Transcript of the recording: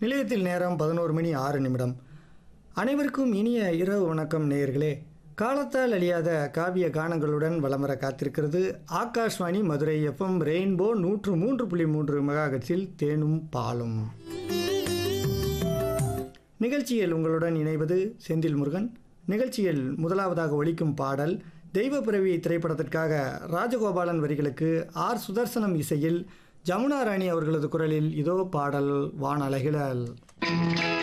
நிலையத்தில் நேரம் பதினோரு மணி ஆறு நிமிடம் அனைவருக்கும் இனிய இரவு வணக்கம் நேயர்களே காலத்தால் அழியாத காவிய கானங்களுடன் வலம் வர காத்திருக்கிறது ஆகாஷ்வாணி மதுரை எஃப்எம் ரெயின்போ நூற்று மூன்று புள்ளி மூன்று மெகாகட்ஸில் தேனும் பாலும் நிகழ்ச்சியில் உங்களுடன் இணைவது செந்தில் முருகன் நிகழ்ச்சியில் முதலாவதாக ஒலிக்கும் பாடல் தெய்வ பிறவி திரைப்படத்திற்காக ராஜகோபாலன் வரிகளுக்கு ஆர் சுதர்சனம் இசையில் ஜமுனா ராணி அவர்களது குரலில் இதோ பாடல் வானலைகளல்